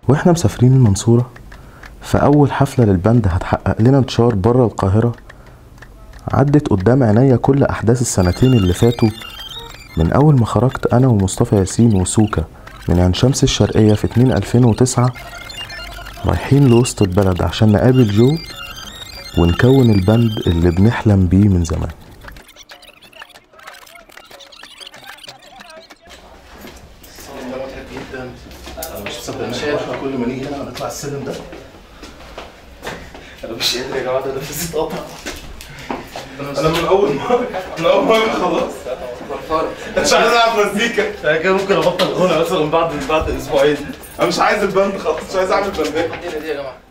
واحنا مسافرين المنصورة فأول حفلة للبند هتحقق لنا انتشار بره القاهرة عدت قدام عينيا كل أحداث السنتين اللي فاتوا من أول ما خرجت أنا ومصطفى ياسين وسوكا من عين شمس الشرقية في 2 2009 رايحين لوسط البلد عشان نقابل جو ونكون البند اللي بنحلم بيه من زمان ده مضحك جدا انا مش مصدق ان احنا كل ما نيجي هنا نطلع السلم ده انا مش قادر يا جماعه ده نفسي اتقطع انا من اول مره من اول مره خلاص مش عايز العب مزيكا انا كده ممكن ابطل غنى مثلا بعد بعد اسبوعين انا مش عايز الباند خالص مش عايز اعمل باندات دي يا جماعه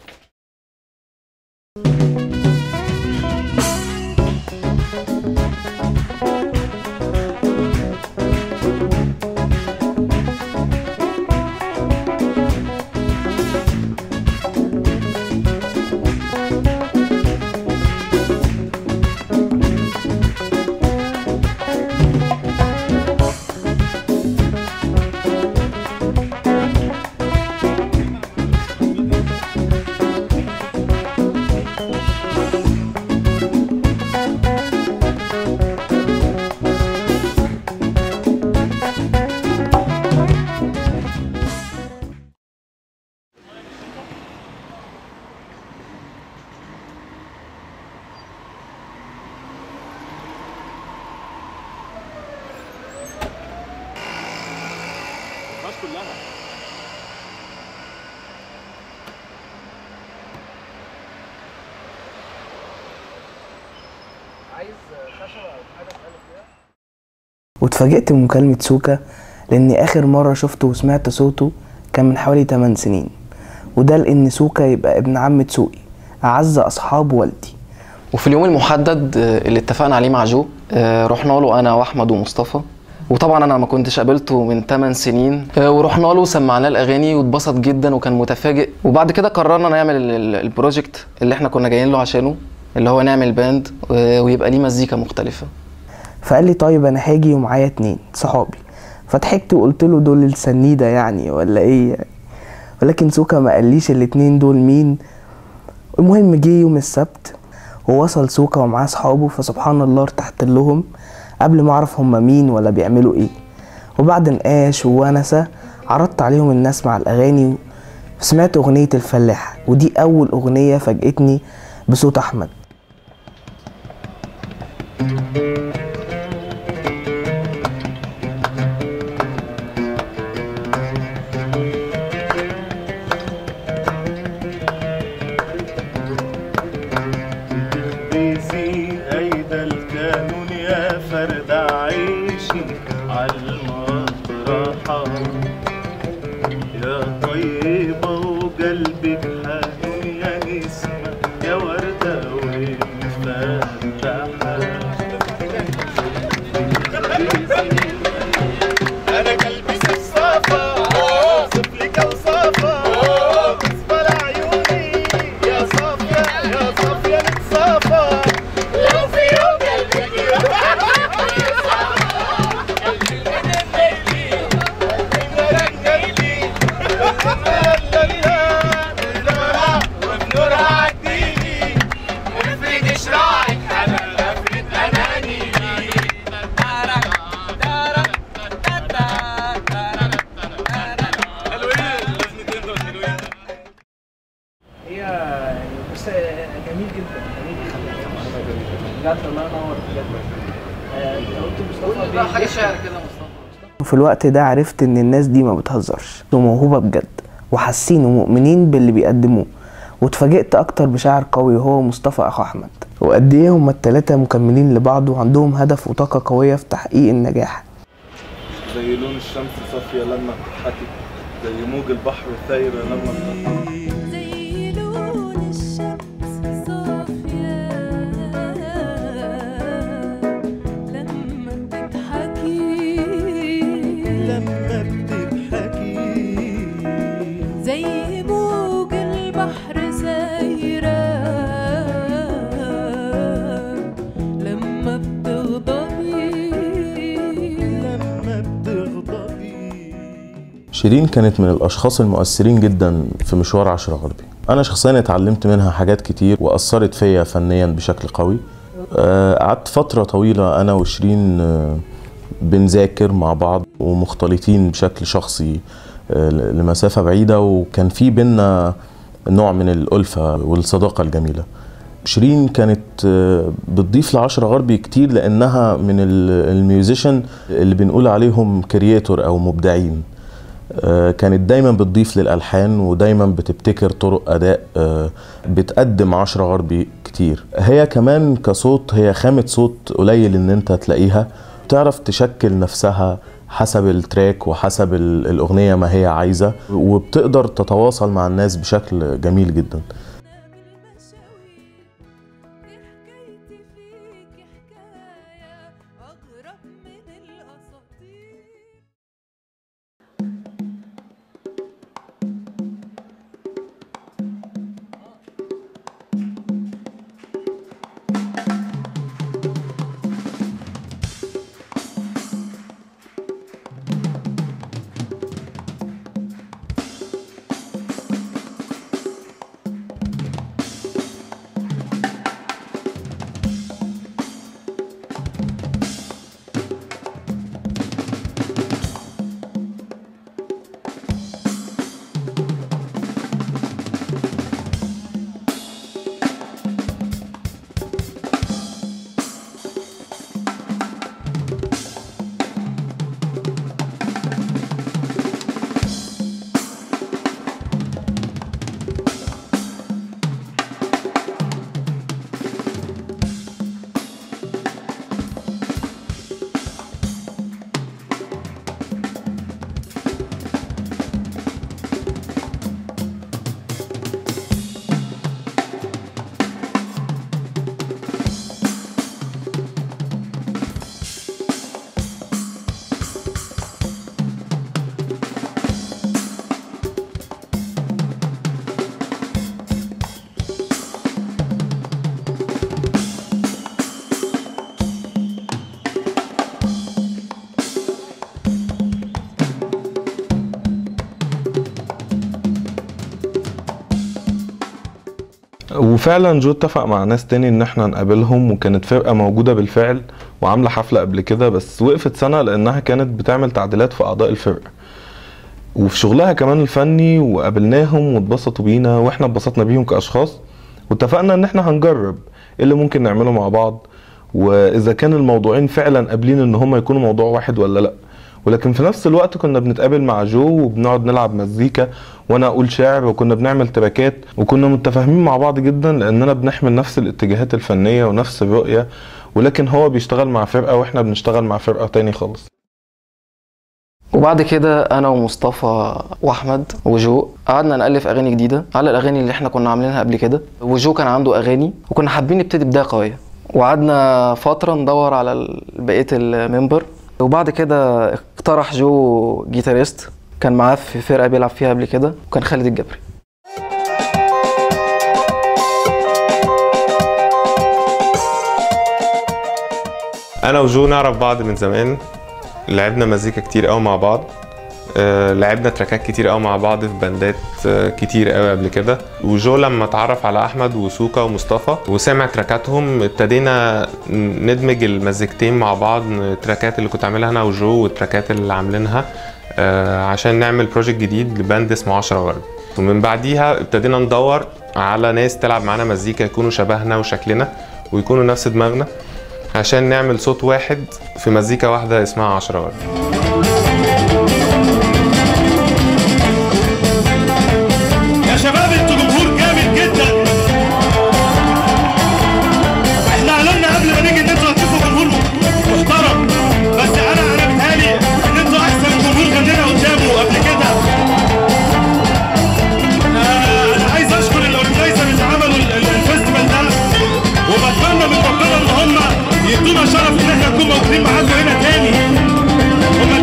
واتفاجئت بمكالمة سوكا لأني آخر مرة شفته وسمعت صوته كان من حوالي 8 سنين وده لأن سوكا يبقى ابن عم تسوقي أعز أصحاب والدي وفي اليوم المحدد آه، اللي اتفقنا عليه مع جو آه، رحنا له انا واحمد ومصطفى وطبعا انا ما كنتش قابلته من 8 سنين آه، ورحنا له سمعنا الاغاني واتبسط جدا وكان متفاجئ وبعد كده قررنا نعمل ال- ال- البروجكت اللي احنا كنا جايين له عشانه اللي هو نعمل باند آه، ويبقى ليه مزيكا مختلفه فقال لي طيب أنا هاجي ومعايا اتنين صحابي فضحكت وقلت له دول السنيدة يعني ولا إيه يعني ولكن سوكا ما قاليش الاتنين دول مين المهم جه يوم السبت ووصل سوكا ومعاه صحابه فسبحان الله ارتحت لهم قبل ما اعرف هما مين ولا بيعملوا ايه وبعد نقاش وونسة عرضت عليهم الناس مع الاغاني وسمعت اغنية الفلاح ودي اول اغنية فاجأتني بصوت احمد بيزيد هيدا الكانون يا فرد عيشي عالمطرحة يا طيبة وقلبك حنون يا نسمة يا وردة ومفتحة أنا قلبي صفصافة أوصف لك أوصافها بالنسبة لعيوني يا صافية يا صافية نتصافى لو في يوم قلبك وبنورها عديني افرد شراعك انا افرد اناني هي يعني بس جميل جدا جميل جدا بجد الله ينور بجد انت قلت مصطفى حاجه شعر كده مصطفى في الوقت ده عرفت ان الناس دي ما بتهزرش وموهوبة بجد وحاسين ومؤمنين باللي بيقدموه واتفاجئت اكتر بشاعر قوي وهو مصطفى اخو احمد وقد ايه هما التلاتة مكملين لبعض وعندهم هدف وطاقة قوية في تحقيق النجاح زي لون الشمس صافية لما بتضحكي زي موج البحر ثايرة لما بتضحكي زي لون الشمس صافية لما بتضحكي لما بتضحكي زي موج البحر سايرة لما بتغضبي لما بتغضبي شيرين كانت من الاشخاص المؤثرين جدا في مشوار عشرة غربي انا شخصيا اتعلمت منها حاجات كتير واثرت فيا فنيا بشكل قوي آه، قعدت فتره طويله انا وشيرين آه، بنذاكر مع بعض ومختلطين بشكل شخصي آه، لمسافه بعيده وكان في بينا نوع من الالفه والصداقه الجميله شيرين كانت آه، بتضيف لعشرة غربي كتير لانها من ال- الميوزيشن اللي بنقول عليهم كرياتور او مبدعين آه، كانت دايما بتضيف للالحان ودايما بتبتكر طرق اداء آه، بتقدم عشرة غربي كتير هي كمان كصوت هي خامة صوت قليل ان انت تلاقيها بتعرف تشكل نفسها حسب التراك وحسب ال- الاغنية ما هي عايزة وبتقدر تتواصل مع الناس بشكل جميل جدا حكايتي فيك حكاية أغرب من الأساطير وفعلا جو اتفق مع ناس تاني ان احنا نقابلهم وكانت فرقة موجودة بالفعل وعاملة حفلة قبل كده بس وقفت سنة لانها كانت بتعمل تعديلات في اعضاء الفرقة وفي شغلها كمان الفني وقابلناهم واتبسطوا بينا واحنا اتبسطنا بيهم كاشخاص واتفقنا ان احنا هنجرب ايه اللي ممكن نعمله مع بعض واذا كان الموضوعين فعلا قابلين ان هما يكونوا موضوع واحد ولا لا ولكن في نفس الوقت كنا بنتقابل مع جو وبنقعد نلعب مزيكا وانا اقول شعر وكنا بنعمل تراكات وكنا متفاهمين مع بعض جدا لاننا بنحمل نفس الاتجاهات الفنيه ونفس الرؤيه ولكن هو بيشتغل مع فرقه واحنا بنشتغل مع فرقه تاني خالص وبعد كده انا ومصطفى واحمد وجو قعدنا نالف اغاني جديده على الاغاني اللي احنا كنا عاملينها قبل كده وجو كان عنده اغاني وكنا حابين نبتدي بدايه قويه وقعدنا فتره ندور على ال- بقيه الممبر وبعد كده اقترح جو جيتاريست كان معاه في فرقه بيلعب فيها قبل كده وكان خالد الجبري انا وجو نعرف بعض من زمان لعبنا مزيكا كتير قوي مع بعض آه، لعبنا تراكات كتير قوي مع بعض في باندات آه، كتير قوي قبل كده وجو لما اتعرف على احمد وسوكا ومصطفى وسمع تراكاتهم ابتدينا ندمج المزيكتين مع بعض التراكات اللي كنت عاملها انا وجو والتراكات اللي عاملينها آه، عشان نعمل بروجكت جديد لباند اسمه 10 ورد ومن بعديها ابتدينا ندور على ناس تلعب معانا مزيكا يكونوا شبهنا وشكلنا ويكونوا نفس دماغنا عشان نعمل صوت واحد في مزيكا واحدة اسمها 10 ورد يا شباب انتوا جمهور جامد جدا احنا اعلنا قبل ما نيجي ان انتوا هتشوفوا جمهور محترم بس انا انا بيتهيألي ان انتوا احسن جمهور غنينا قدامه قبل كده آه، انا عايز اشكر الاورجنايزر اللي عملوا ال- ال- الفيستيفال ده وبتمنى من ربنا ان هم يدونا شرف ان احنا نكون موجودين معاكم هنا تاني هم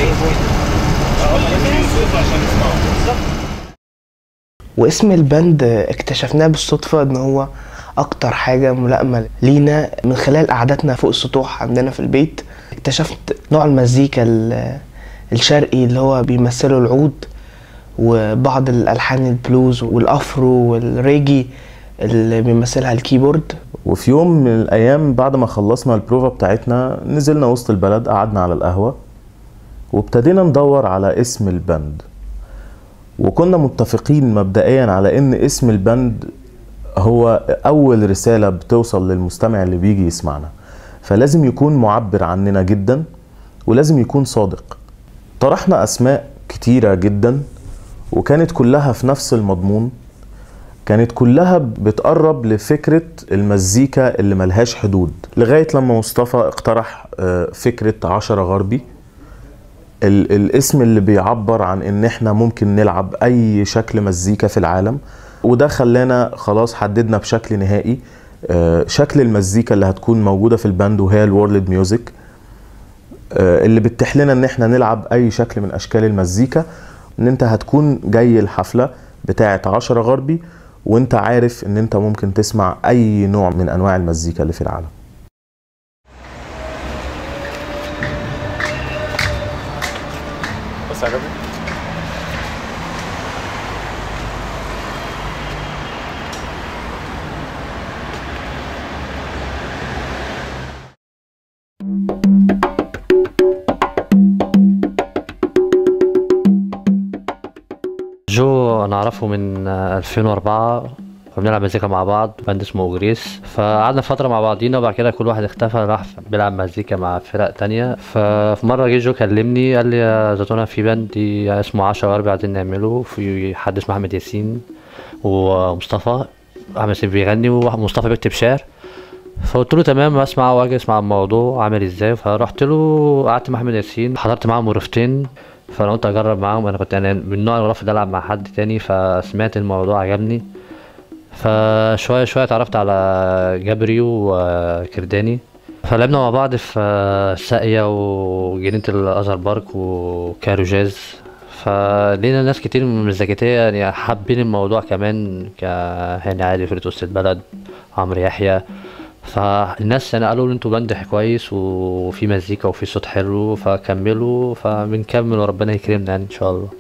واسم الباند اكتشفناه بالصدفة ان هو اكتر حاجة ملائمة لينا من خلال قعدتنا فوق السطوح عندنا في البيت اكتشفت نوع المزيكا ال- الشرقي اللي هو بيمثله العود وبعض الالحان البلوز والافرو والريجي اللي بيمثلها الكيبورد وفي يوم من الايام بعد ما خلصنا البروفا بتاعتنا نزلنا وسط البلد قعدنا على القهوة وابتدينا ندور على اسم البند وكنا متفقين مبدئيا على ان اسم البند هو اول رسالة بتوصل للمستمع اللي بيجي يسمعنا فلازم يكون معبر عننا جدا ولازم يكون صادق طرحنا اسماء كتيرة جدا وكانت كلها في نفس المضمون كانت كلها بتقرب لفكرة المزيكا اللي ملهاش حدود لغاية لما مصطفى اقترح آه، فكرة عشرة غربي ال- الاسم اللي بيعبر عن ان احنا ممكن نلعب اي شكل مزيكا في العالم وده خلانا خلاص حددنا بشكل نهائي آه، شكل المزيكا اللي هتكون موجودة في الباند وهي الورلد ميوزك آه، اللي بتتيح لنا ان احنا نلعب اي شكل من اشكال المزيكا ان انت هتكون جاي الحفلة بتاعة عشرة غربي وانت عارف ان انت ممكن تسمع اي نوع من انواع المزيكا اللي في العالم بس عجبني جو انا اعرفه من آه، 2004 كنا بنلعب مزيكا مع بعض باند اسمه اوجريس فقعدنا فتره مع بعضينا وبعد كده كل واحد اختفى راح بيلعب مزيكا مع فرق تانية ففي مره جه جو كلمني قال لي يا زيتونة في باند اسمه عشرة غربي عايزين نعمله في حد اسمه احمد ياسين ومصطفى احمد ياسين بيغني ومصطفى بيكتب شعر فقلت له تمام اسمع واجي اسمع الموضوع عامل ازاي فرحت له قعدت مع احمد ياسين حضرت معاهم مرفتين فانا قلت اجرب معاهم انا كنت انا من النوع اللي رافض العب مع حد تاني فسمعت الموضوع عجبني فشويه شويه اتعرفت على جبري وكرداني فلعبنا مع بعض في ساقية وجنينة الأزهر بارك وكايرو جاز فلقينا ناس كتير من الزكاتية يعني حابين الموضوع كمان كهاني عادي فرقة وسط البلد عمرو يحيى فالناس يعني قالوا لي انتوا باند كويس وفي مزيكا وفي صوت حلو فكملوا فبنكمل وربنا يكرمنا يعني ان شاء الله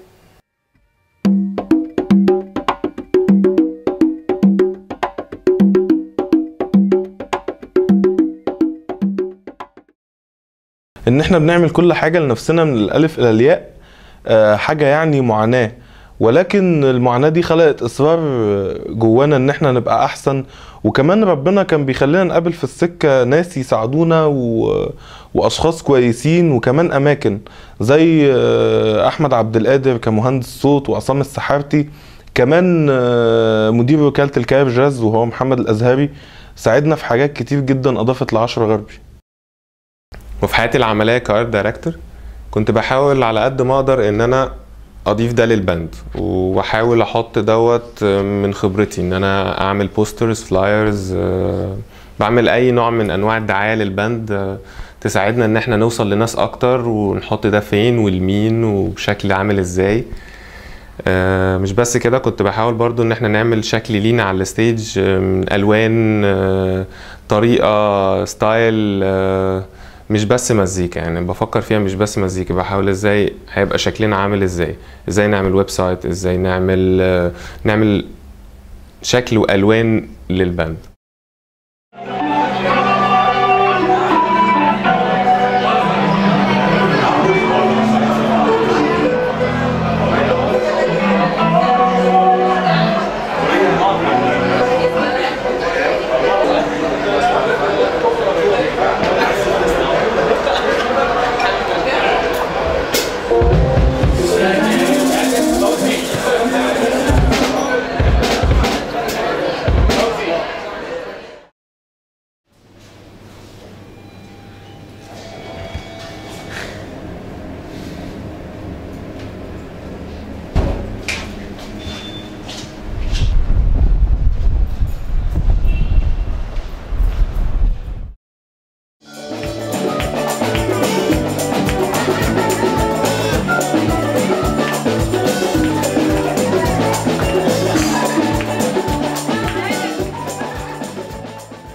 ان احنا بنعمل كل حاجه لنفسنا من الالف الى الياء آه، حاجه يعني معاناه ولكن المعاناه دي خلقت اصرار جوانا ان احنا نبقى احسن وكمان ربنا كان بيخلينا نقابل في السكه ناس يساعدونا و... واشخاص كويسين وكمان اماكن زي آه، احمد عبد القادر كمهندس صوت وعصام السحارتي كمان آه، مدير وكاله الكاير جاز وهو محمد الازهري ساعدنا في حاجات كتير جدا اضافت لعشرة غربي وفي حياتي العمليه كارت دايركتور كنت بحاول على قد ما اقدر ان انا اضيف ده للبند واحاول احط دوت من خبرتي ان انا اعمل بوسترز فلايرز بعمل اي نوع من انواع الدعايه للبند آه، تساعدنا ان احنا نوصل لناس اكتر ونحط ده فين والمين وبشكل عامل ازاي آه، مش بس كده كنت بحاول برضو ان احنا نعمل شكل لينا على الستيج آه، من الوان آه، طريقه ستايل آه، مش بس مزيكا يعني بفكر فيها مش بس مزيكا بحاول ازاي هيبقى شكلنا عامل ازاي ازاي نعمل ويب سايت ازاي نعمل آه، نعمل شكل والوان للبند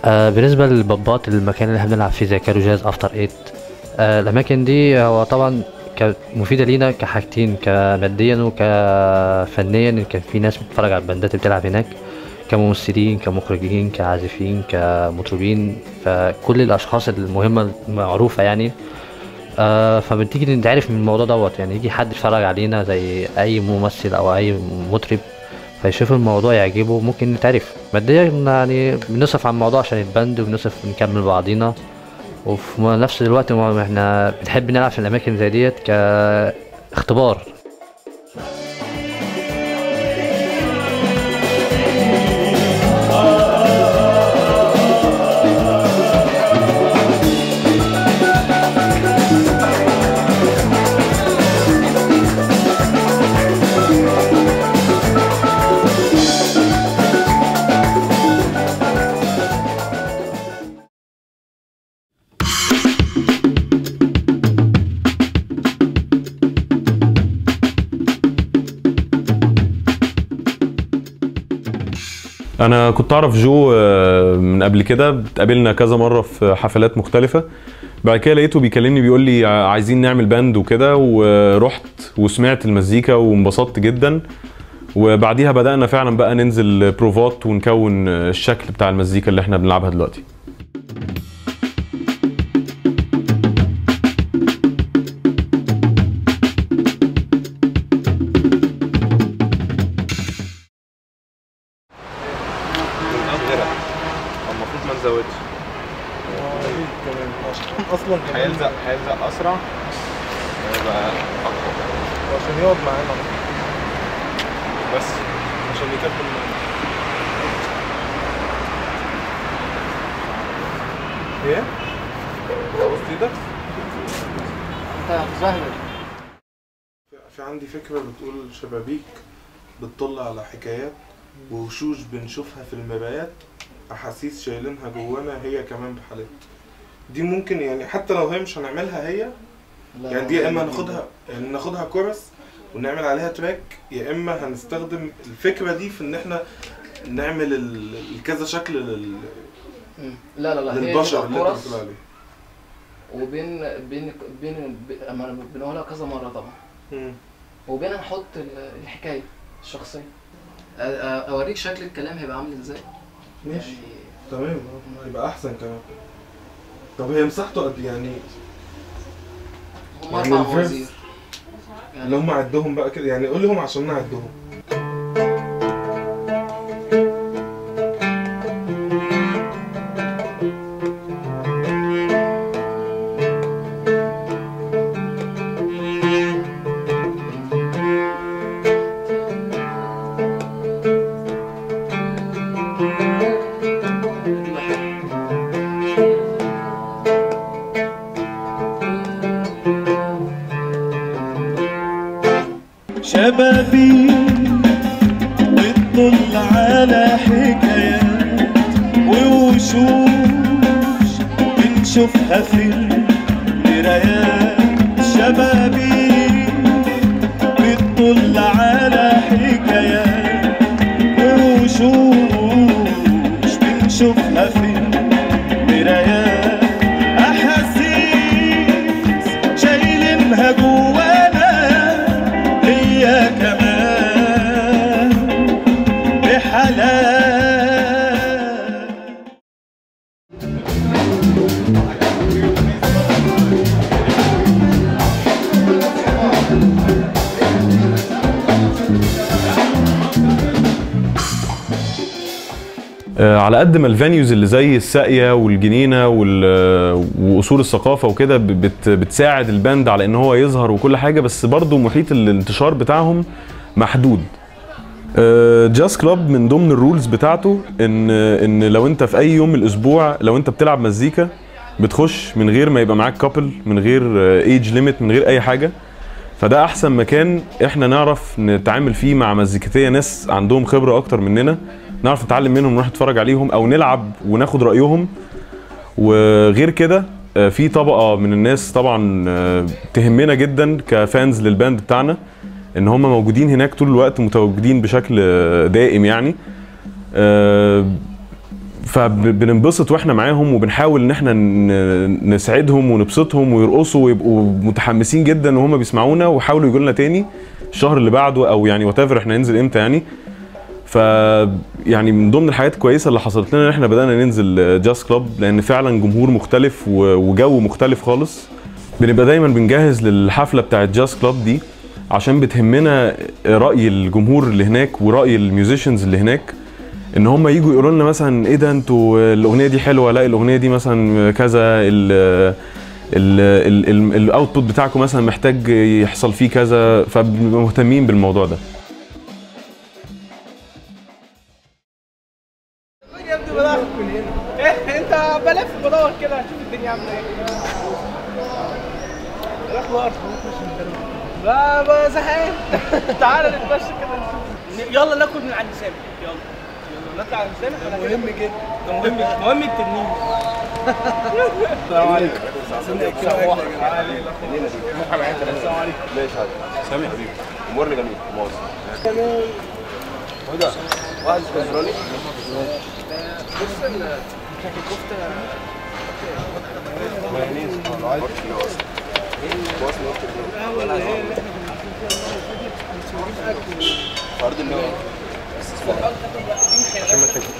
آه بالنسبة للبابات المكان اللي احنا بنلعب فيه زي كارو جاز افتر ايت آه الأماكن دي هو طبعا ك- مفيدة لينا كحاجتين كماديا وكفنيا إن كان في ناس بتتفرج على البندات اللي بتلعب هناك كممثلين كمخرجين كعازفين كمطربين فكل الأشخاص المهمة المعروفة يعني آه فبتيجي نتعرف من الموضوع دوت يعني يجي حد يتفرج علينا زي أي ممثل أو أي مطرب فيشوف الموضوع يعجبه ممكن نتعرف ماديا يعني بنصرف على الموضوع عشان البند وبنصرف نكمل بعضينا وفي نفس الوقت ما احنا بنحب نلعب في الأماكن زي ديت كاختبار انا كنت اعرف جو آه، من قبل كده اتقابلنا كذا مره في حفلات مختلفه بعد كده لقيته بيكلمني بيقول لي ع- عايزين نعمل باند وكده ورحت وسمعت المزيكا وانبسطت جدا وبعديها بدأنا فعلا بقى ننزل بروفات ونكون الشكل بتاع المزيكا اللي احنا بنلعبها دلوقتي المفروض ما نزودش اصلا هيلزق هيلزق اسرع هيبقى اقوى عشان يقعد معانا بس عشان يكمل ايه؟ خلاص ايدك في عندي فكرة بتقول شبابيك بتطل على حكايات ووشوش بنشوفها في المرايات أحاسيس شايلينها جوانا هي كمان بحالات دي ممكن يعني حتى لو هي مش هنعملها هي يعني دي يا إما هناخدها يعني ناخدها كورس ونعمل عليها تراك يا إما هنستخدم الفكرة دي في إن إحنا نعمل ال- الكذا شكل لل... لا لا لا هي للبشر بتبقى اللي أنت كورس بتقول عليه وبين بين بين بين- أما بنقولها كذا مرة طبعا مم. وبين نحط ال- الحكاية الشخصية أ- أ- أوريك شكل الكلام هيبقى عامل ازاي ماشي يعني تمام يبقى احسن كمان طب هي مساحته قد يعني هم يعني أربع الفيرس موازير اللي هم عدهم بقى كده يعني قول لهم عشان نعدهم شبابي بتطل على حكايات ووشوش بنشوفها في المرايات شبابي بتطل على حكايات ووشوش بنشوفها في المرايات أحاسيس شايلينها جوانا هي كمان بحالات آه، على قد ما الفانيوز اللي زي الساقيه والجنينه وال- واصول الثقافه وكده ب- بت بتساعد الباند على ان هو يظهر وكل حاجه بس برضو محيط الانتشار بتاعهم محدود جاز كلاب من ضمن الرولز بتاعته ان ان لو انت في اي يوم من الاسبوع لو انت بتلعب مزيكا بتخش من غير ما يبقى معاك كابل من غير ايج ليميت من غير اي حاجه فده احسن مكان احنا نعرف نتعامل فيه مع مزيكتيه ناس عندهم خبره اكتر مننا نعرف نتعلم منهم نروح نتفرج عليهم او نلعب وناخد رايهم وغير كده آه، في طبقه من الناس طبعا آه، تهمنا جدا كفانز للباند بتاعنا ان هم موجودين هناك طول الوقت متواجدين بشكل آه، دائم يعني آه، فبننبسط واحنا معاهم وبنحاول ان احنا ن- نسعدهم ونبسطهم ويرقصوا ويبقوا متحمسين جدا وهم بيسمعونا ويحاولوا يجوا لنا تاني الشهر اللي بعده او يعني وات احنا هننزل امتى يعني ف يعني من ضمن الحاجات الكويسه اللي حصلت لنا ان احنا بدانا ننزل جاز كلوب لان فعلا جمهور مختلف و- وجو مختلف خالص بنبقى دايما بنجهز للحفله بتاعت جاز كلوب دي عشان بتهمنا راي الجمهور اللي هناك وراي الميوزيشنز اللي هناك ان هم يجوا يقولوا لنا مثلا ايه ده انتوا الاغنيه دي حلوه لا الاغنيه دي مثلا كذا الاوتبوت بتاعكم مثلا محتاج يحصل فيه كذا فبنبقى مهتمين بالموضوع ده يا ابني بدور من هنا إيه انت بلف بدور كده اشوف الدنيا عامله ايه الاخبار لا بقى زهقان تعالى نتمشى كده نشوف يلا ناكل من عند سامي يلا يلا نطلع عند سامي ده مهم جدا ده مهم مهم التنين السلام عليكم السلام عليكم ماشي حاجه سامي حبيبي امورنا جميل مؤاخذه هدى واحد اسكندراني فرد النوم عشان ما تشوفش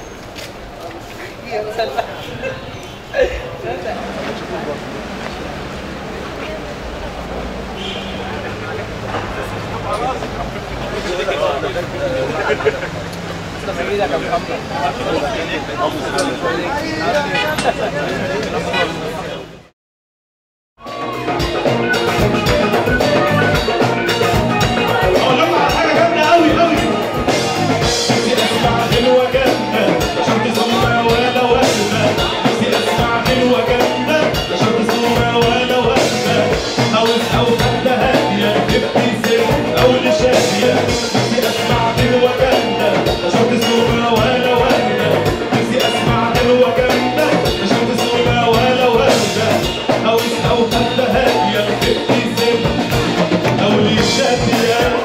اقول لكم على حاجه جامده قوي قوي نفسي اسمع غنوه جامده عشان تصوم ولا وهمه نفسي اسمع غنوه جامده عشان تصوم ولا وهمه عاوز او حتى هاديه ابتسام او لشاديه نفسي اسمع غنوه جامده عشان تصوم ولا وهمه نفسي اسمع غنوه جامده عشان تصوم ولا وهمه عاوز او حتى هاديه ابتسام او لشاديه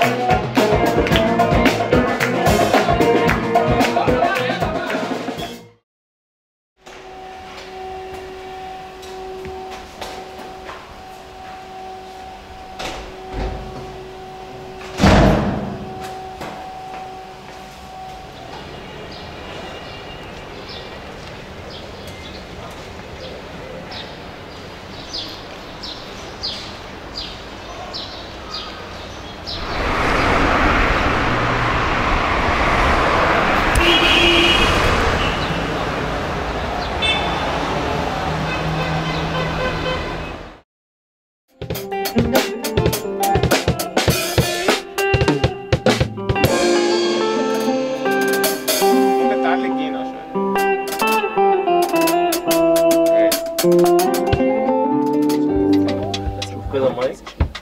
ممكن تعلي الجينا شويه شوف كده المايك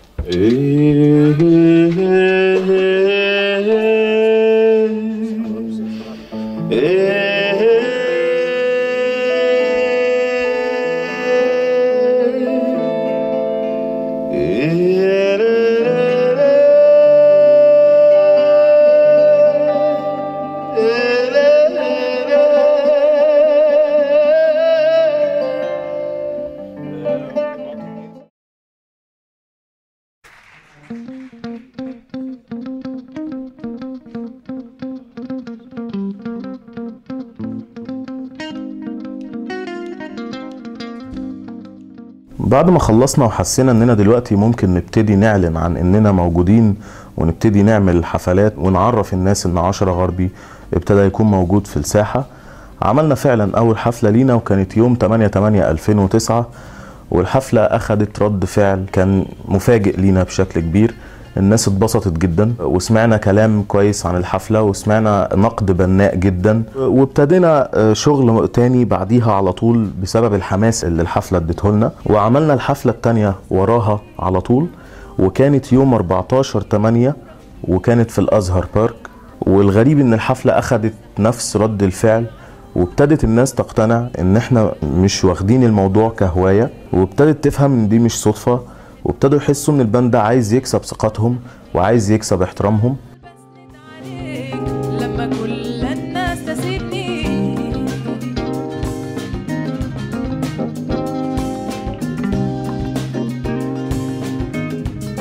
بعد ما خلصنا وحسينا اننا دلوقتي ممكن نبتدي نعلن عن اننا موجودين ونبتدي نعمل حفلات ونعرف الناس ان عشرة غربي ابتدى يكون موجود في الساحة عملنا فعلا اول حفلة لينا وكانت يوم 8 8 2009 والحفلة اخدت رد فعل كان مفاجئ لينا بشكل كبير الناس اتبسطت جدا وسمعنا كلام كويس عن الحفلة وسمعنا نقد بناء جدا وابتدينا آه، شغل تاني بعديها على طول بسبب الحماس اللي الحفلة ادته لنا وعملنا الحفلة التانية وراها على طول وكانت يوم 14 8 وكانت في الازهر بارك والغريب ان الحفلة اخدت نفس رد الفعل وابتدت الناس تقتنع ان احنا مش واخدين الموضوع كهواية وابتدت تفهم ان دي مش صدفة وابتدوا يحسوا ان الباند ده عايز يكسب ثقتهم وعايز يكسب احترامهم عليك لما كل الناس تسيبني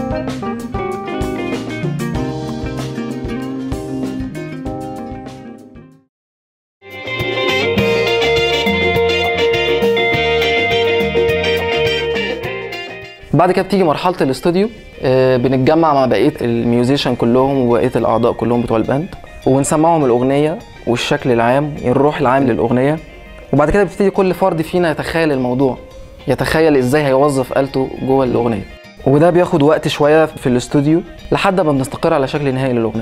بعد كده بتيجي مرحله الاستوديو آه، بنتجمع مع بقيه الميوزيشن كلهم وبقيه الاعضاء كلهم بتوع الباند ونسمعهم الاغنيه والشكل العام الروح العام للاغنيه وبعد كده بيبتدي كل فرد فينا يتخيل الموضوع يتخيل ازاي هيوظف آلته جوه الاغنيه وده بياخد وقت شويه في الاستوديو لحد ما بنستقر على شكل نهائي للاغنيه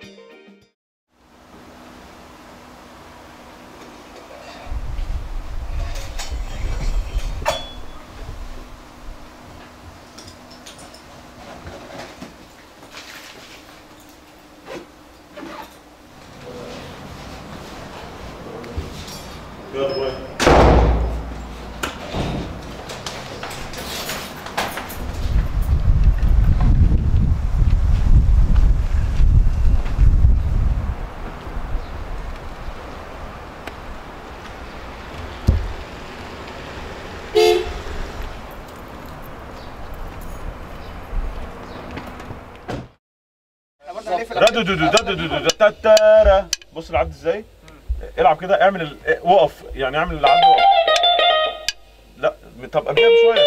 ردو دو دو دو دو دو تا تارا. بص العد ازاي العب كده اعمل ال... اه، وقف يعني اعمل العد وقف لا طب قبلها بشويه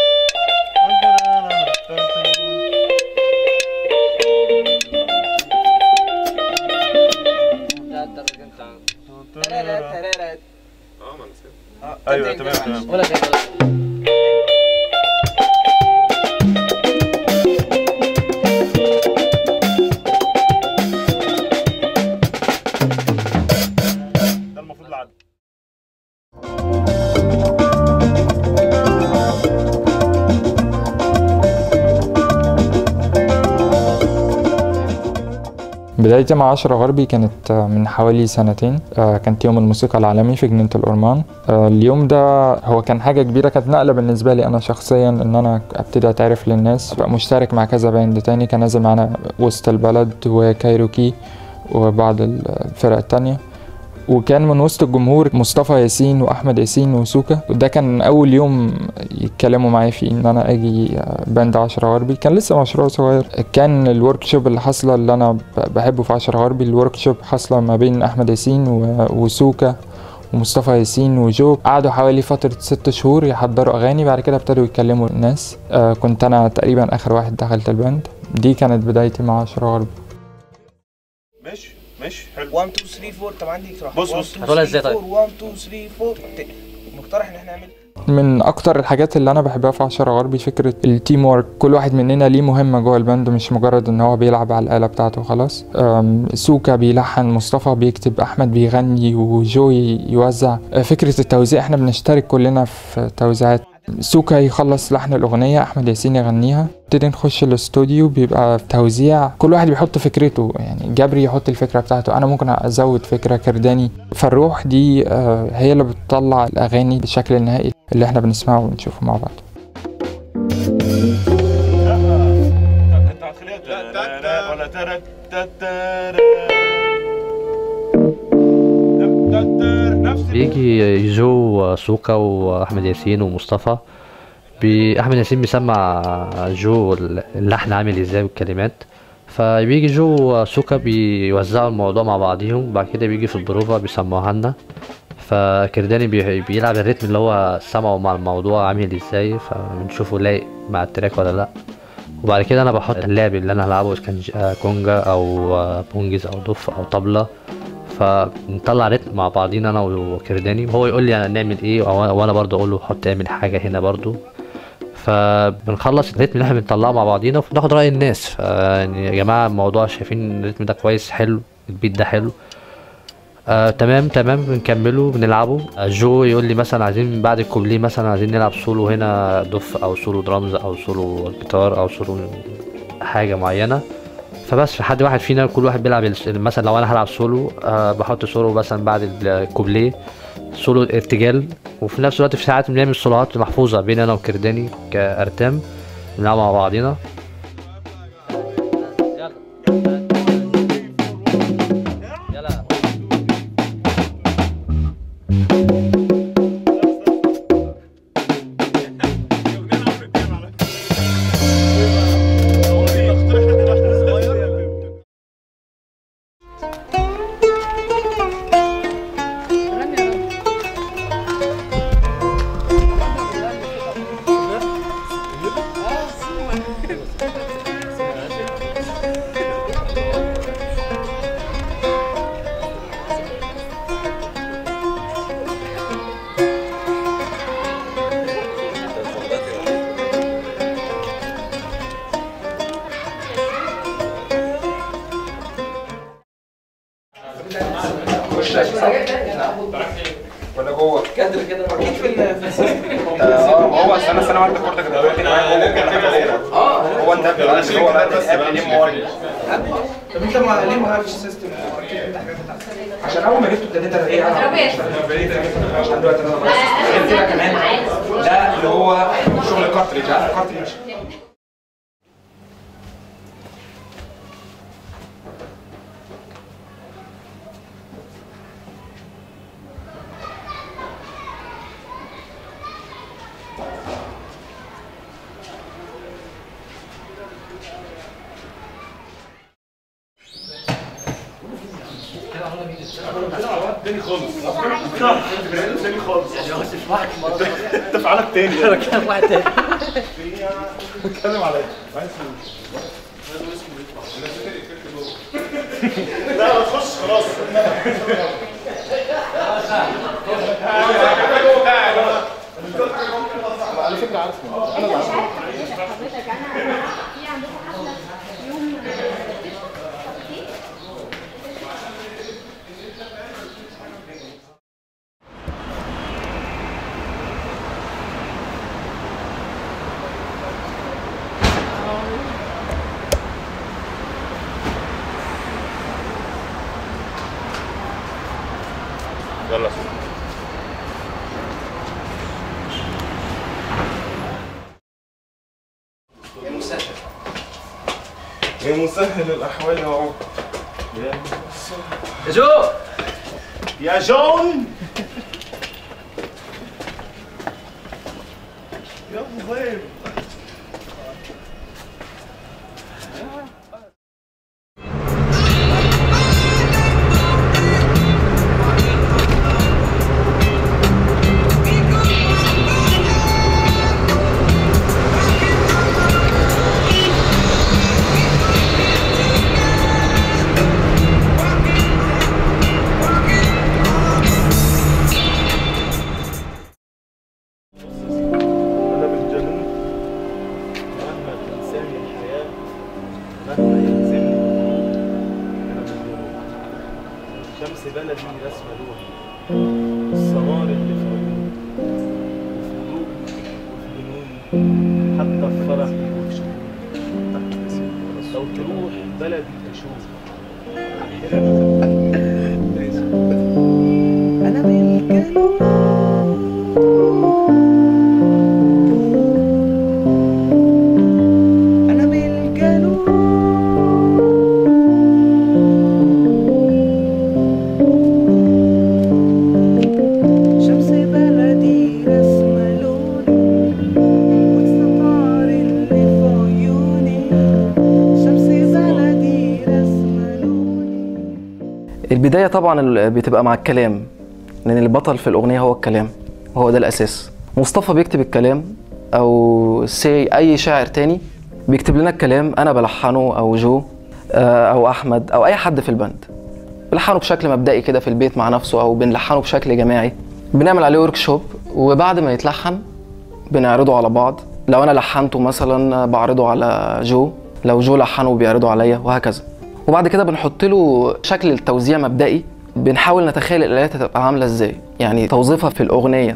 ايوه تمام تمام ده المفروض العد بدايتي مع عشرة غربي كانت آه، من حوالي سنتين آه، كانت يوم الموسيقى العالمي في جنينة الأورمان آه، اليوم ده هو كان حاجة كبيرة كانت نقلة بالنسبة لي أنا شخصيا إن أنا ابتدي أتعرف للناس أبقى مشترك مع كذا باند تاني كان نازل معانا وسط البلد وكايروكي وبعض الفرق التانية وكان من وسط الجمهور مصطفى ياسين واحمد ياسين وسوكا وده كان اول يوم يتكلموا معايا فيه ان انا اجي باند عشرة غربي كان لسه مشروع صغير كان الورك شوب اللي حاصله اللي انا ب- بحبه في عشرة غربي الورك شوب حاصله ما بين احمد ياسين و- وسوكا ومصطفى ياسين وجو قعدوا حوالي فترة ست شهور يحضروا أغاني بعد كده ابتدوا يتكلموا الناس آه كنت أنا تقريبا آخر واحد دخلت الباند دي كانت بدايتي مع عشرة غربي ماشي ماشي حلو 1 2 3 4 طب عندي اقتراح بص- 1 بص. 2 هتقولها 3 ازاي طيب؟ 4 1 2 3 4 مقترح ان احنا نعمل من اكتر الحاجات اللي انا بحبها في عشرة غربي فكره التيم ورك كل واحد مننا ليه مهمه جوه الباند مش مجرد ان هو بيلعب على الاله بتاعته خلاص أم، سوكا بيلحن مصطفى بيكتب احمد بيغني وجوي يوزع أه، فكره التوزيع احنا بنشترك كلنا في توزيعات سوكا يخلص لحن الاغنيه احمد ياسين يغنيها نبتدي نخش الاستوديو بيبقى توزيع كل واحد بيحط فكرته يعني جبري يحط الفكره بتاعته انا ممكن ازود فكره كرداني فالروح دي آه، هي اللي بتطلع الاغاني بالشكل النهائي اللي احنا بنسمعه ونشوفه مع بعض انت هتخليها تارا ولا تارا تا تارا تا تارا. نفس بيجي جو سوكا واحمد ياسين ومصطفى بي... احمد ياسين بيسمع جو اللحن عامل ازاي والكلمات فبيجي جو سوكا بيوزعوا الموضوع مع بعضيهم بعد كده بيجي في البروفا بيسمعوها لنا فكرداني بي... بيلعب الريتم اللي هو سمعه مع الموضوع عامل ازاي فبنشوفه لايق مع التراك ولا لا وبعد كده انا بحط اللعب اللي انا هلعبه اذا كان ج- آه، كونجا او آه، بونجز او دف او طبلة فنطلع رتم مع بعضينا انا وكرداني وهو يقول لي نعمل ايه وأنا- وانا برضه اقول له حط اعمل حاجه هنا برضه فبنخلص الريتم اللي احنا بنطلعه مع بعضينا وناخد راي الناس ف- يعني يا جماعه الموضوع شايفين الريتم ده كويس حلو البيت ده حلو آه تمام تمام بنكمله بنلعبه آه جو يقول لي مثلا عايزين بعد الكوبليه مثلا عايزين نلعب سولو هنا دف او سولو درامز او سولو جيتار او سولو حاجه معينه فبس في حد واحد فينا كل واحد بيلعب الس- مثلا لو انا هلعب سولو أه بحط سولو مثلا بعد الكوبليه سولو ارتجال وفي نفس الوقت في ساعات بنعمل سولوهات محفوظه بين انا وكرداني كارتام بنلعب مع بعضينا وشك صح؟ ولا جوه؟ كادر كده اكيد في ال- في السيستم اه هو استنى استنى واحده كورتك كده كده اه هو انت اللي هو بقى قبل ليه موارد طب انت ما ليه ما عرفتش السيستم عشان اول ما جبته ابتديت ايه انا عشان دلوقتي انا بس غير كده كمان ده اللي هو شغل كارتريج عارف كارتريج تاني خالص تاني خالص انت في عالم تاني انا بتكلم واحد تاني بتكلم على ايه؟ لا ما تخش خلاص على فكره عارف انا اللي عارف حضرتك انا في عندكم حفله يوم يلا سوق يا مسهل الاحوال يا رب يا يا جو يا جون يا مهيب أنا بالجنون مهما تنساني الحياة مهما يلزمني أنا بالجنون شمس بلدي رسمة لوحي السمار اللي في عيوني وفي هدوءي وفي جنوني حتى في فرحي وفي شكوني تحت اسمي لو تروح بلدي تشوف انا بالجنون انا بالجنون شمس بلدي رسمة لوني والستار اللي في عيوني شمس بلدي رسمة لوني البداية طبعا ال- بتبقى مع الكلام لأن البطل في الأغنية هو الكلام وهو ده الأساس مصطفى بيكتب الكلام أو سي أي شاعر تاني بيكتب لنا الكلام أنا بلحنه أو جو آه، أو أحمد أو أي حد في البند بلحنه بشكل مبدئي كده في البيت مع نفسه أو بنلحنه بشكل جماعي بنعمل عليه ورك شوب وبعد ما يتلحن بنعرضه على بعض لو أنا لحنته مثلا بعرضه على جو لو جو لحنه بيعرضه عليا وهكذا وبعد كده بنحط له شكل التوزيع مبدئي بنحاول نتخيل الآلات هتبقى عاملة ازاي يعني توظيفها في الأغنية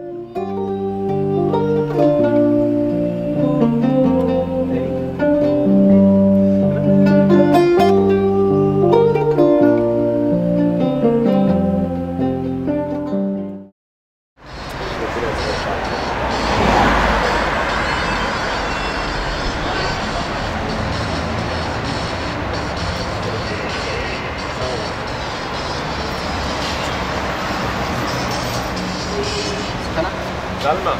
سلمى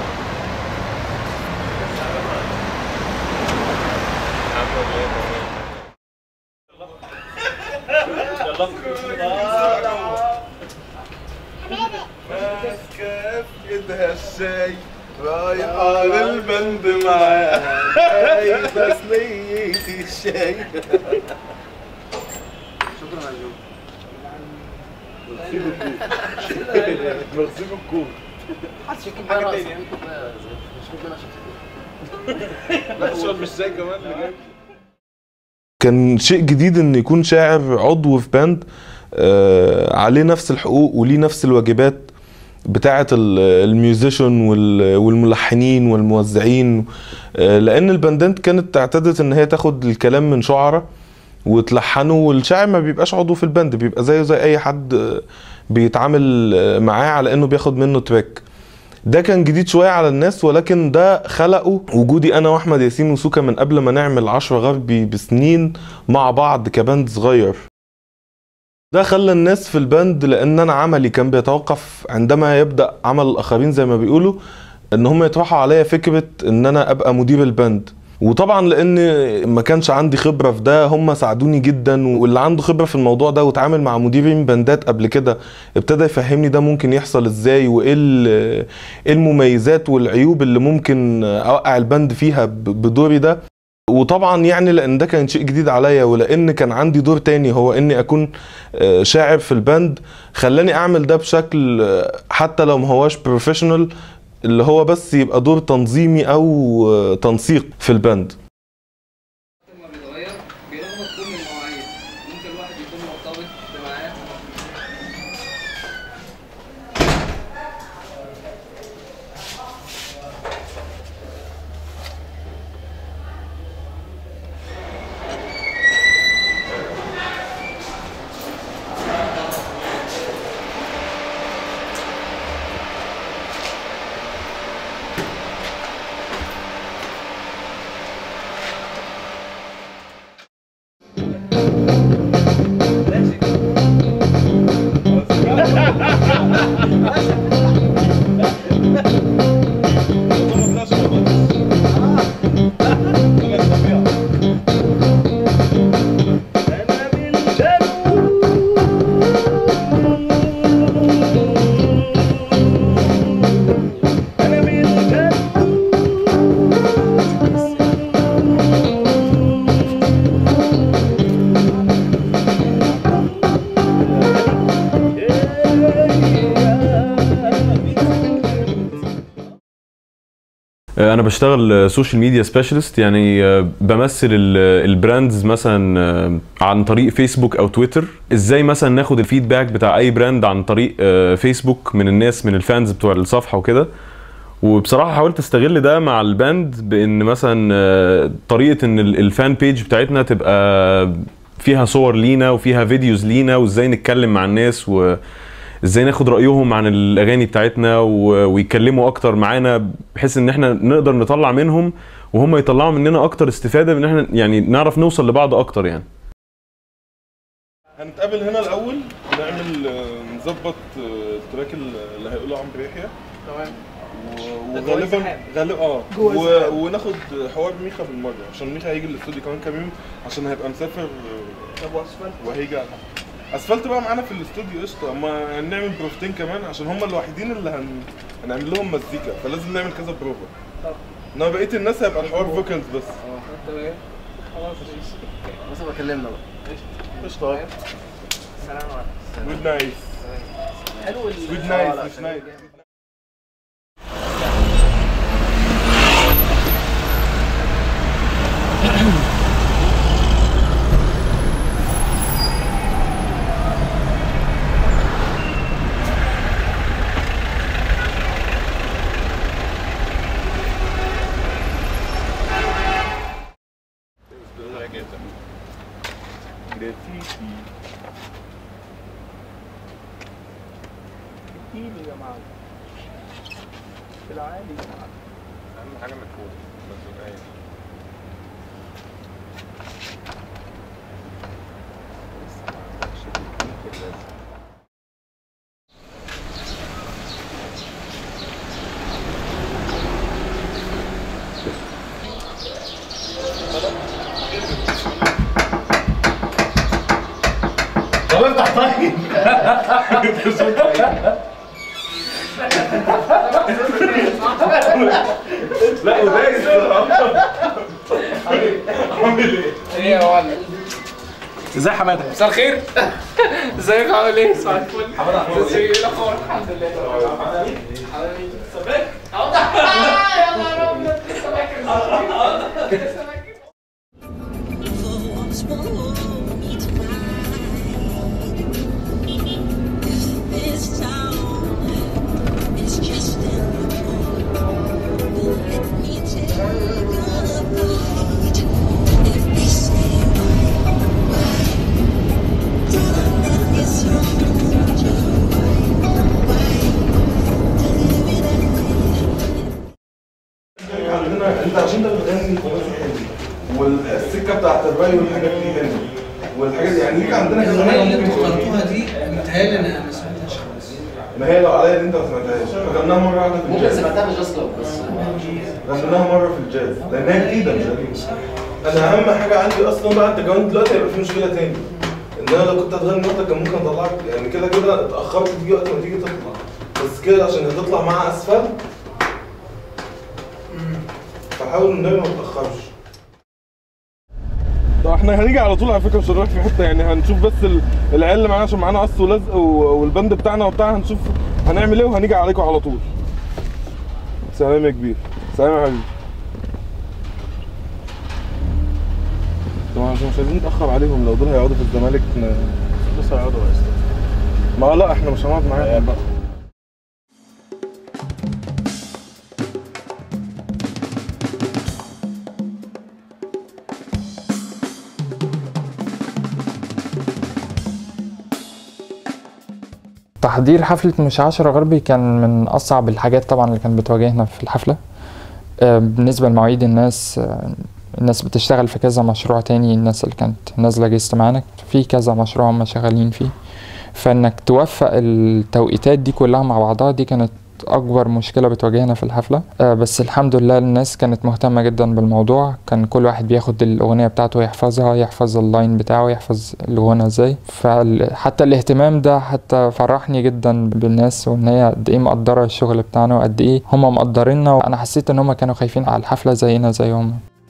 ماسكة في ايدها الشاي رايحة للبند معاها جايبة صينية الشاي شكرا يا جو ميرسي بوكو ميرسي بوكو محدش يكتب حاجة بقى تاني. راسك. يكتب بقى زي- مش كتب بقى لا اشرب مش زي كمان اللي جاي كان شيء جديد ان يكون شاعر عضو في باند آه، عليه نفس الحقوق وليه نفس الواجبات بتاعه ال- الميوزيشن وال- والملحنين والموزعين آه، لان البندات كانت اعتادت ان هي تاخد الكلام من شعراء وتلحنه والشاعر ما بيبقاش عضو في البند بيبقى زيه زي اي حد آه، بيتعامل آه، معاه على انه بياخد منه تراك ده كان جديد شويه على الناس ولكن ده خلقه وجودي انا واحمد ياسين وسوكا من قبل ما نعمل عشرة غربي بسنين مع بعض كباند صغير ده خلى الناس في الباند لان انا عملي كان بيتوقف عندما يبدا عمل الاخرين زي ما بيقولوا ان هم يطرحوا عليا فكره ان انا ابقى مدير الباند وطبعا لان ما كانش عندي خبره في ده هم ساعدوني جدا واللي عنده خبره في الموضوع ده واتعامل مع مديرين باندات قبل كده ابتدى يفهمني ده ممكن يحصل ازاي وايه ال- إيه المميزات والعيوب اللي ممكن اوقع الباند فيها ب- بدوري ده وطبعا يعني لان ده كان شيء جديد عليا ولان كان عندي دور تاني هو اني اكون آه، شاعر في الباند خلاني اعمل ده بشكل آه، حتى لو ما هواش بروفيشنال اللي هو بس يبقى دور تنظيمي او آه، تنسيق في الباند لما بيتغير بيلخبط كل المواعيد ممكن الواحد يكون مرتبط بميعاد انا بشتغل سوشيال ميديا سبيشالست يعني آه، بمثل ال- البراندز مثلا آه، عن طريق فيسبوك او تويتر ازاي مثلا ناخد الفيدباك بتاع اي براند عن طريق آه، فيسبوك من الناس من الفانز بتوع الصفحه وكده وبصراحه حاولت استغل ده مع الباند بان مثلا آه، طريقه ان ال- الفان بيج بتاعتنا تبقى فيها صور لينا وفيها فيديوز لينا وازاي نتكلم مع الناس وازاي ناخد رايهم عن الاغاني بتاعتنا و- ويتكلموا اكتر معانا بحيث ان احنا نقدر نطلع منهم وهم يطلعوا مننا اكتر استفاده من احنا يعني نعرف نوصل لبعض اكتر يعني هنتقابل هنا الاول نعمل آه، نظبط آه، التراك اللي هيقوله عمرو يحيى تمام و- ده جوه وغالبا السحاب. غالبا اه جوه و- السحاب. وناخد حوار ميخا بالمره عشان ميخا هيجي الاستوديو كمان كام يوم عشان هيبقى مسافر آه، طب واسفلت وهيجي على- اسفلت بقى معانا في الاستوديو قشطه اما هنعمل بروفتين كمان عشان هم الوحيدين اللي هن... هنعمل لهم مزيكا فلازم نعمل كذا بروفا طب انما بقيه الناس هيبقى الحوار فوكالز بس تمام خلاص ماشي بس بكلمنا بقى قشطه سلام عليكم جود نايت حلو ال- جود آه، نايت لا، مش نايت احكيلي يا معلم في العالي يا معلم اهم حاجه مكتوب طب افتح طيب لا ودايس عامل ايه؟ ايه يا معلم ازاي حماده مساء الخير ازيك عامل ايه صباح الفل ازيك ايه الاخبار الحمد لله حبيبي سباك يا نهار ابيض لسه فاكر لسه فاكر الحاجات دي هنا والحاجات دي يعني ليك عندنا كذا الاغنيه حاجه اللي ممكن انتوا تقولها. اخترتوها دي متهيألي انا ما سمعتهاش خالص ما هي لو عليا دي انت ما سمعتهاش غناها مره واحده في ممكن الجاز سمعتها في جاست كلاب بس غناها مره في الجاز لانها جديده مش قديمه انا اهم حاجه عندي اصلا بقى انت كمان دلوقتي هيبقى في مشكله تاني ان انا لو كنت هتغني وقتك كان ممكن اطلعك يعني كده كده اتاخرت تيجي وقت ما تيجي تطلع بس كده عشان هتطلع مع اسفل فحاول النبي ما تتاخرش طب احنا هنيجي على طول على فكره مش هنروح في حته يعني هنشوف بس ال- العيال اللي معانا عشان معانا قص ولزق و- والبند بتاعنا وبتاع هنشوف هنعمل ايه وهنيجي عليكم على طول سلام يا كبير سلام يا حبيبي طبعا عشان مش عايزين نتاخر عليهم لو دول هيقعدوا في الزمالك ن- بص هيقعدوا بس ما لا احنا مش هنقعد معاهم بقى تحضير حفلة مش عشرة غربي كان من أصعب الحاجات طبعا اللي كانت بتواجهنا في الحفلة آه، بالنسبة لمواعيد الناس آه، الناس بتشتغل في كذا مشروع تاني الناس اللي كانت نازلة جيست معانا في كذا مشروع هم شغالين فيه فإنك توفق التوقيتات دي كلها مع بعضها دي كانت أكبر مشكلة بتواجهنا في الحفلة آه، بس الحمد لله الناس كانت مهتمة جدا بالموضوع كان كل واحد بياخد الأغنية بتاعته يحفظها يحفظ اللاين بتاعه يحفظ الغنى ازاي فحتى الاهتمام ده حتى فرحني جدا بالناس وان هي قد ايه مقدرة الشغل بتاعنا وقد ايه هم مقدريننا وانا حسيت ان هم كانوا خايفين على الحفلة زينا زيهم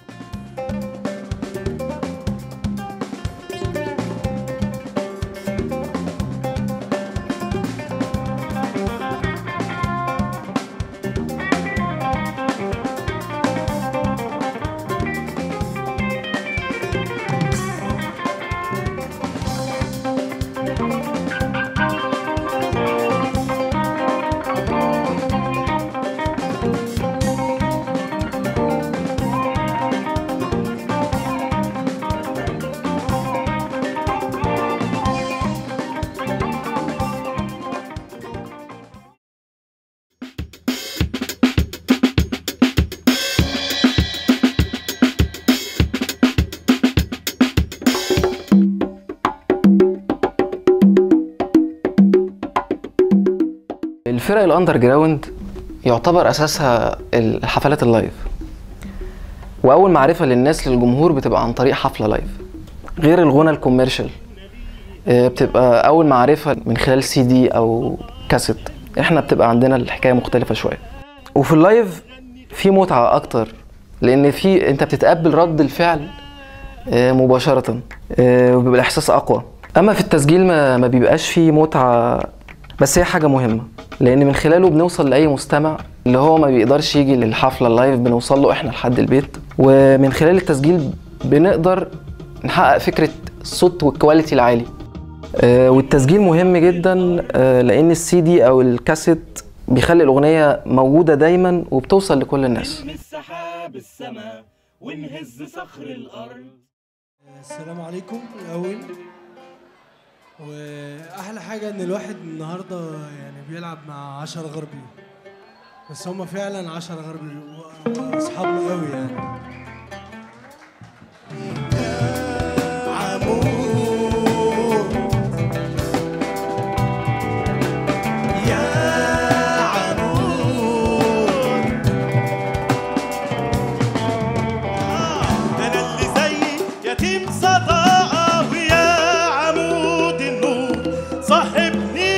الفرق الاندر جراوند يعتبر اساسها الحفلات اللايف واول معرفه للناس للجمهور بتبقى عن طريق حفله لايف غير الغنى الكوميرشال آه، بتبقى اول معرفه من خلال سي دي او كاسيت احنا بتبقى عندنا الحكايه مختلفه شويه وفي اللايف في متعه اكتر لان في انت بتتقبل رد الفعل آه، مباشره آه، وبيبقى الاحساس اقوى اما في التسجيل ما, ما بيبقاش فيه متعه بس هي حاجه مهمه لان من خلاله بنوصل لاي مستمع اللي هو ما بيقدرش يجي للحفله اللايف بنوصل له احنا لحد البيت ومن خلال التسجيل بنقدر نحقق فكره الصوت والكواليتي العالي آه، والتسجيل مهم جدا آه، لان السي دي او الكاسيت بيخلي الاغنيه موجوده دايما وبتوصل لكل الناس السحاب السماء ونهز صخر الارض السلام عليكم الاول واحلى حاجه ان الواحد النهارده يعني بيلعب مع عشرة غربي بس هم فعلا عشرة غربي و- واصحابنا قوي يعني انا اللي زي يتيم صداقة ويا عمود النور صاحبني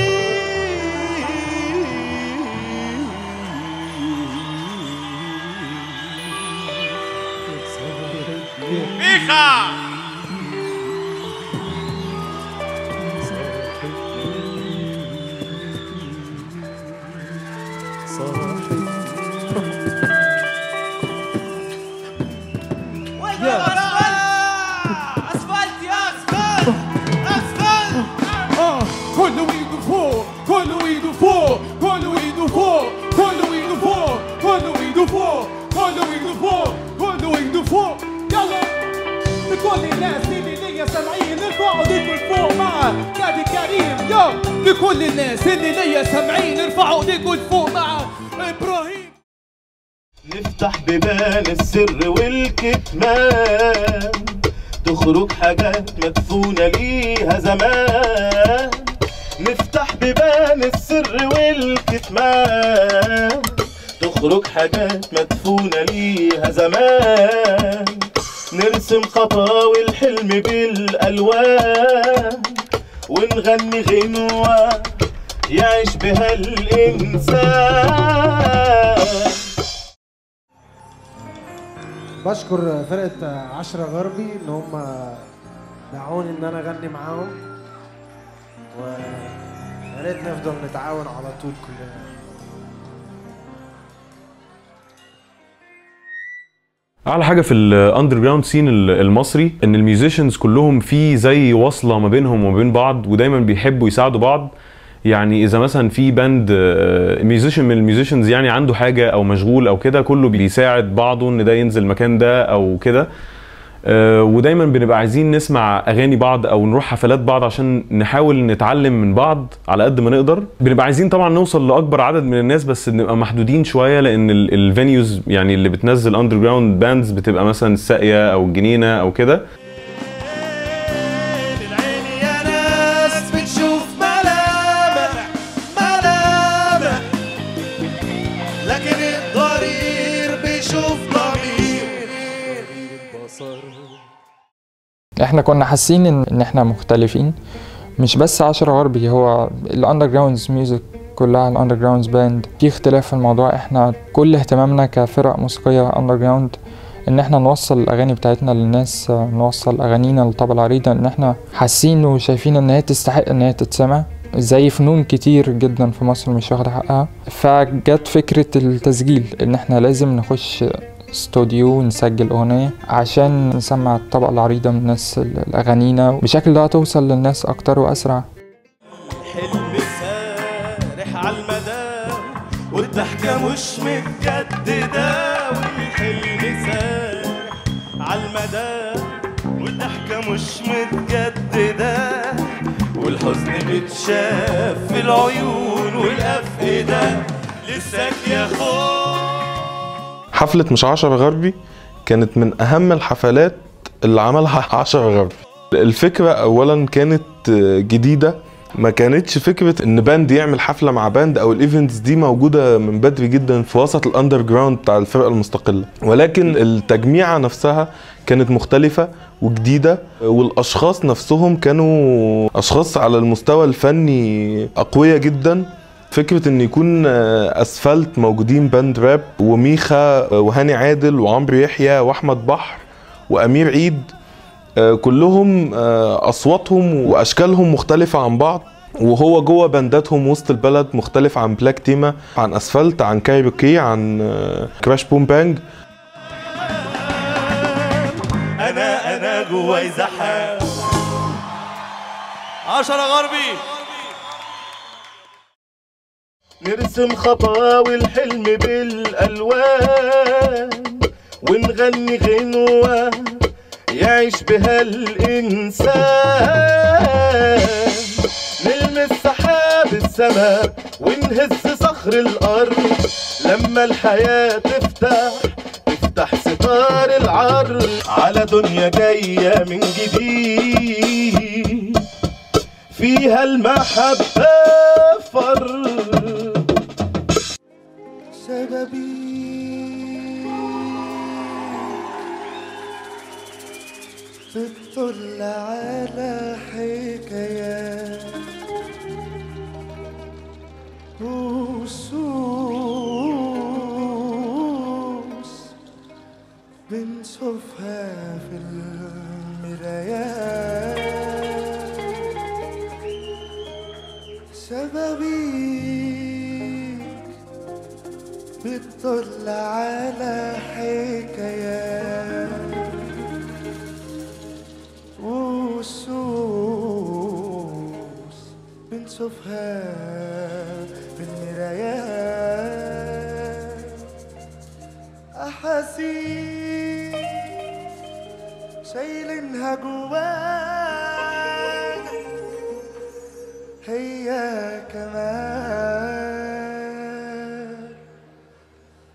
بيخا اسفلت يا اسفلت اسفلت اه كل ايده فوق كل ايده فوق كل ايده فوق كل ايده فوق كل ايده فوق كل ايده فوق كل ايده فوق يلا لكل الناس اللي ليا سامعين ارفعوا ايديكم لفوق مع نادي كريم يلا لكل الناس اللي ليا سامعين ارفعوا ايديكم لفوق مع ابراهيم نفتح بيبان السر والكتمان تخرج حاجات مدفونة ليها زمان نفتح بيبان السر والكتمان تخرج حاجات مدفونة ليها زمان نرسم خطاوي الحلم بالألوان ونغني غنوة يعيش بها الإنسان بشكر فرقة عشرة غربي إن هم دعوني إن أنا أغني معاهم ويا ريت نفضل نتعاون على طول كلنا اعلى حاجه في الاندر جراوند سين المصري ان الميوزيشنز كلهم في زي وصله ما بينهم وما بين بعض ودايما بيحبوا يساعدوا بعض يعني اذا مثلا في باند ميوزيشن من الميوزيشنز يعني عنده حاجه او مشغول او كده كله بيساعد بعضه ان ده ينزل المكان ده او كده آه، ودايما بنبقى عايزين نسمع اغاني بعض او نروح حفلات بعض عشان نحاول نتعلم من بعض على قد ما نقدر بنبقى عايزين طبعا نوصل لاكبر عدد من الناس بس بنبقى محدودين شويه لان الفينيوز يعني اللي بتنزل اندر جراوند باندز بتبقى مثلا الساقيه او الجنينه او كده يا ناس بتشوف ملامح ملامح لكن الضرير بيشوف ضمير البصر احنا كنا حاسين ان إن احنا مختلفين مش بس عشرة غربي هو الاندر جراوندز ميوزك كلها الاندر جراوندز باند في اختلاف في الموضوع احنا كل اهتمامنا كفرق موسيقية اندر جراوند ان احنا نوصل الاغاني بتاعتنا للناس آه، نوصل اغانينا للطبقة العريضة ان احنا حاسين وشايفين ان هي تستحق ان هي تتسمع زي فنون كتير جدا في مصر مش واخدة حقها فجت فكرة التسجيل ان احنا لازم نخش استوديو ونسجل أغنية عشان نسمع الطبقة العريضة من الناس ال- الأغانينا بالشكل ده هتوصل للناس أكتر وأسرع الحلم سارح على المدى والضحكة مش متجددة والحلم سارح على المدى والضحكة مش متجددة والحزن بتشاف في العيون والأفئدة لساك يا خوف حفلة مش عشرة غربي كانت من أهم الحفلات اللي عملها عشرة غربي الفكرة أولا كانت جديدة ما كانتش فكرة ان باند يعمل حفلة مع باند او الايفنتس دي موجودة من بدري جدا في وسط الاندر جراوند بتاع الفرقة المستقلة ولكن التجميعة نفسها كانت مختلفة وجديدة والاشخاص نفسهم كانوا اشخاص على المستوى الفني اقوياء جدا فكرة ان يكون آه، اسفلت موجودين باند راب وميخا آه، وهاني عادل وعمرو يحيى واحمد بحر وامير عيد آه، كلهم آه، اصواتهم واشكالهم مختلفة عن بعض وهو جوه بانداتهم وسط البلد مختلف عن بلاك تيما عن اسفلت عن كايروكي عن آه، كراش بوم بانج انا انا جواي زحام عشرة غربي نرسم خطاوي الحلم بالألوان ونغني غنوة يعيش بها الإنسان نلمس سحاب السماء ونهز صخر الأرض لما الحياة تفتح تفتح ستار العرض على دنيا جاية من جديد فيها المحبة فرد بتطل على حكايات وصوص بنشوفها في المرايات شبابيك بتطل على حكايات وصوص بنشوفها في المرايات أحاسيس شايلينها جوانا هي كمان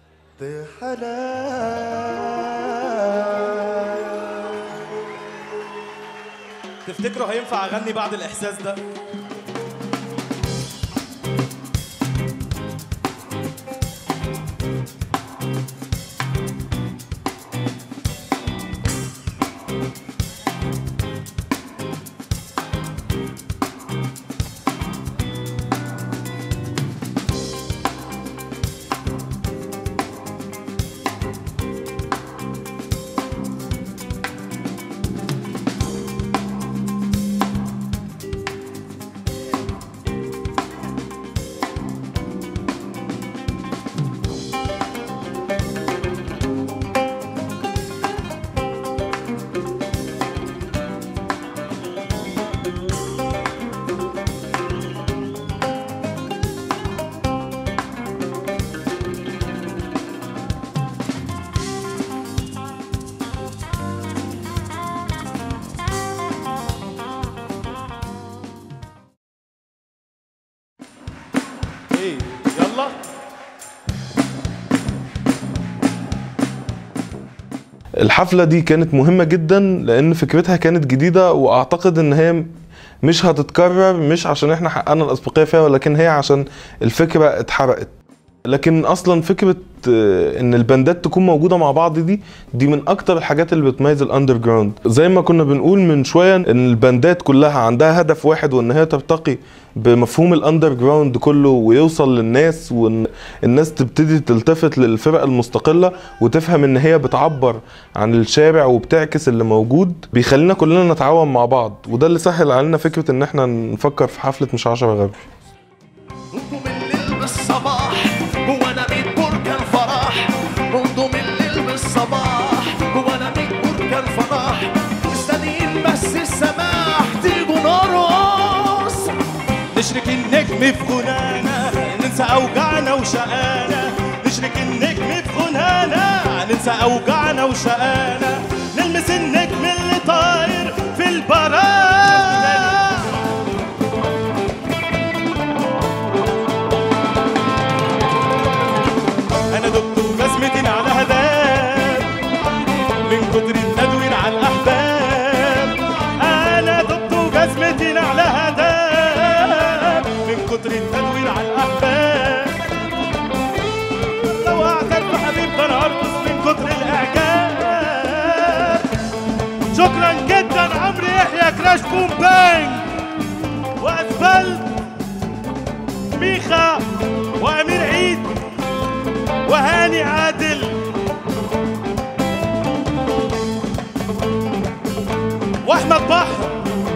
دي حلال تفتكروا هينفع اغني بعد الاحساس ده ايه يلا الحفلة دي كانت مهمة جدا لأن فكرتها كانت جديدة وأعتقد إن هي مش هتتكرر مش عشان احنا حققنا الأسبقية فيها ولكن هي عشان الفكرة اتحرقت لكن اصلا فكره آه، ان الباندات تكون موجوده مع بعض دي دي من اكتر الحاجات اللي بتميز الاندر جراوند زي ما كنا بنقول من شويه ان الباندات كلها عندها هدف واحد وان هي ترتقي بمفهوم الاندر جراوند كله ويوصل للناس وان الناس تبتدي تلتفت للفرق المستقله وتفهم ان هي بتعبر عن الشارع وبتعكس اللي موجود بيخلينا كلنا نتعاون مع بعض وده اللي سهل علينا فكره ان احنا نفكر في حفله مش عشرة غرب بالصباح وانا ميت بركان فرح منذ من الليل بالصباح وانا ميت بركان فرح مستنيين بس السماح تيجوا نرقص نشرك النجم في غنانا ننسى اوجعنا وشقانا نشرك النجم في غنانا ننسى اوجعنا وشقانا نلمس النجم اللي طاير في البراء انا دقت جزمتي على هداب من كتر التدوير على الاحباب انا دقت جزمتي على هداب من كتر التدوير على الاحباب لو اعترف حبيب ده انا ارقص من كتر الاعجاب شكرا جدا عمرو يحيى كراش بوم بانج واسفلت ميخا وامير عيد وهاني عادل واحمد بحر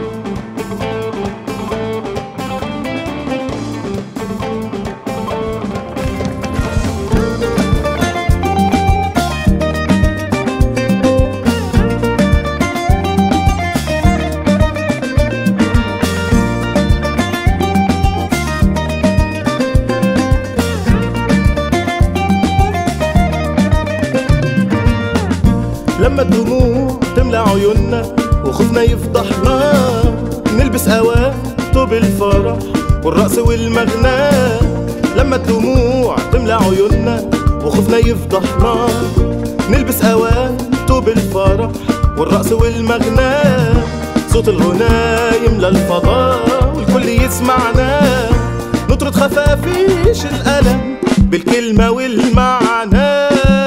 لما الدموع تملى عيوننا وخوفنا يفضحنا نلبس قوام طوب الفرح والرقص والمغنى لما الدموع تملى عيوننا وخوفنا يفضحنا نلبس قوام طوب الفرح والرقص والمغنى صوت الغنى يملى الفضاء والكل يسمعنا نطرد خفافيش الألم بالكلمة والمعنى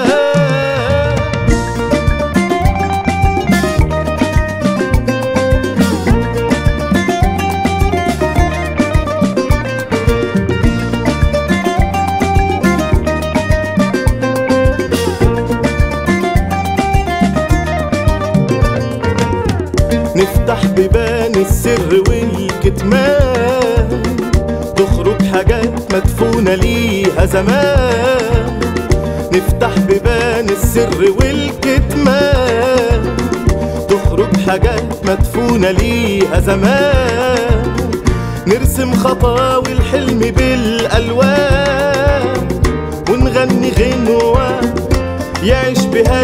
نفتح بيبان السر والكتمان تخرج حاجات مدفونة ليها زمان نفتح بيبان السر والكتمان تخرج حاجات مدفونة ليها زمان نرسم خطاوي الحلم بالألوان ونغني غنوة يعيش بها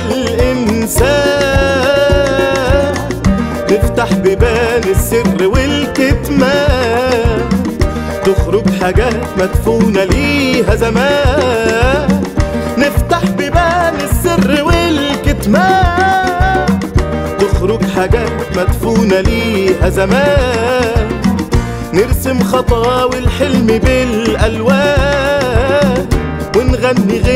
الإنسان نفتح بيبان السر والكتمان تخرج حاجات مدفونة ليها زمان نفتح بيبان السر والكتمان تخرج حاجات مدفونة عدونا ليها زمان نرسم خطاوي الحلم بالألوان ونغني غير